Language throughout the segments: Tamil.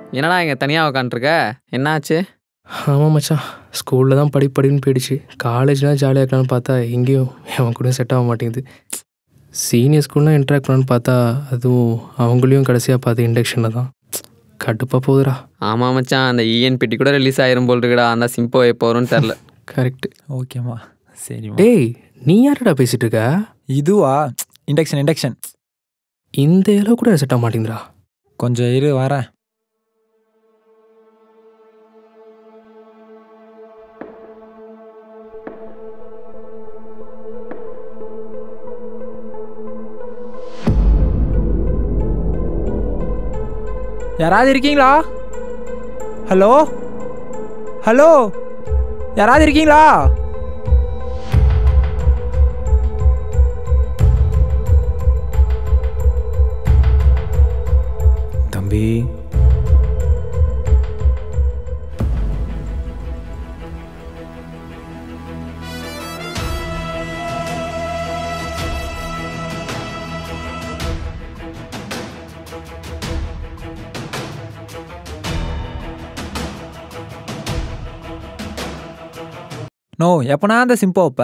என்னடா இங்கே தனியாக உட்காந்துருக்க என்னாச்சு ஆமாம் மச்சான் ஸ்கூலில் தான் படி படின்னு போயிடுச்சு காலேஜ்லாம் ஜாலியாக இருக்கலாம்னு பார்த்தா எங்கேயும் அவன் கூட செட் ஆக மாட்டேங்குது சீனியர் ஸ்கூல்லாம் இன்ட்ராக்ட் பண்ணலான்னு பார்த்தா அதுவும் அவங்களையும் கடைசியாக பார்த்து இண்டக்ஷனில் தான் கடுப்பாக போகுதுடா ஆமாம் மச்சான் அந்த இஎன் பெட்டி கூட ரிலீஸ் ஆயிரும் போல் இருக்குடா அந்த சிம்போ எப்போ வரும்னு தெரில கரெக்ட் ஓகேம்மா சரிம்மா டேய் நீ யார்டா பேசிட்டு இருக்க இதுவா இண்டக்ஷன் இண்டக்ஷன் இந்த அளவு கூட செட் ஆக மாட்டேங்குதுடா கொஞ்சம் இரு வரேன் யாராவது இருக்கீங்களா ஹலோ ஹலோ யாராவது இருக்கீங்களா தம்பி நோ எப்பனா அந்த சிம்போ வைப்ப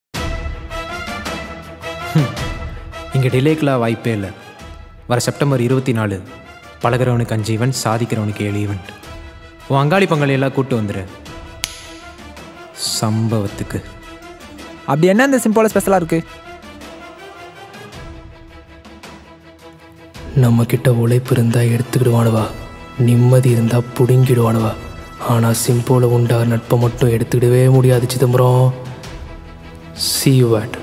இங்கே டிலேக்கெலாம் வாய்ப்பே இல்லை வர செப்டம்பர் இருபத்தி நாலு பழகிறவனுக்கு அஞ்சு ஈவெண்ட் சாதிக்கிறவனுக்கு ஏழு ஈவெண்ட் உன் அங்காளி பங்காளி எல்லாம் கூட்டு வந்துரு சம்பவத்துக்கு அப்படி என்ன இந்த சிம்போல ஸ்பெஷலாக இருக்கு நம்ம கிட்ட உழைப்பு இருந்தா எடுத்துக்கிடுவானுவா நிம்மதி இருந்தா புடுங்கிடுவானுவா ஆனா சிம்போல உண்டா நட்பை மட்டும் எடுத்துக்கிடவே முடியாது சிதம்பரம் சி யூ